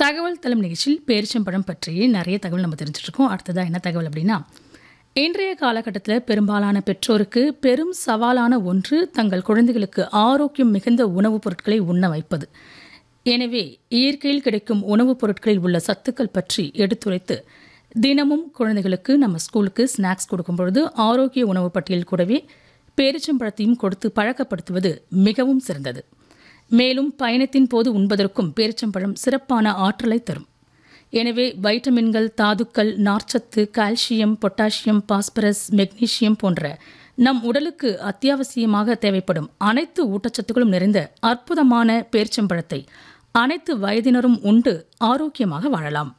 தகவல் தளம் நிகழ்ச்சியில் பேரிச்சம்பழம் பற்றி நிறைய தகவல் நம்ம தெரிஞ்சுட்டு இருக்கோம் அடுத்ததாக என்ன தகவல் அப்படின்னா இன்றைய காலகட்டத்தில் பெரும்பாலான பெற்றோருக்கு பெரும் சவாலான ஒன்று தங்கள் குழந்தைகளுக்கு ஆரோக்கியம் மிகுந்த உணவுப் பொருட்களை உண்ண வைப்பது எனவே இயற்கையில் கிடைக்கும் உணவுப் பொருட்களில் உள்ள சத்துக்கள் பற்றி எடுத்துரைத்து தினமும் குழந்தைகளுக்கு நம்ம ஸ்கூலுக்கு ஸ்நாக்ஸ் கொடுக்கும் பொழுது ஆரோக்கிய உணவு பட்டியல் கூடவே பேரிச்சம்பழத்தையும் கொடுத்து பழக்கப்படுத்துவது மிகவும் சிறந்தது மேலும் பயணத்தின் போது உண்பதற்கும் பேரிச்சம்பழம் சிறப்பான ஆற்றலை தரும் எனவே வைட்டமின்கள் தாதுக்கள் நார்ச்சத்து கால்சியம் பொட்டாசியம் பாஸ்பரஸ் மெக்னீசியம் போன்ற நம் உடலுக்கு அத்தியாவசியமாக தேவைப்படும் அனைத்து ஊட்டச்சத்துக்களும் நிறைந்த அற்புதமான பேரிச்சம்பழத்தை அனைத்து வயதினரும் உண்டு ஆரோக்கியமாக வாழலாம்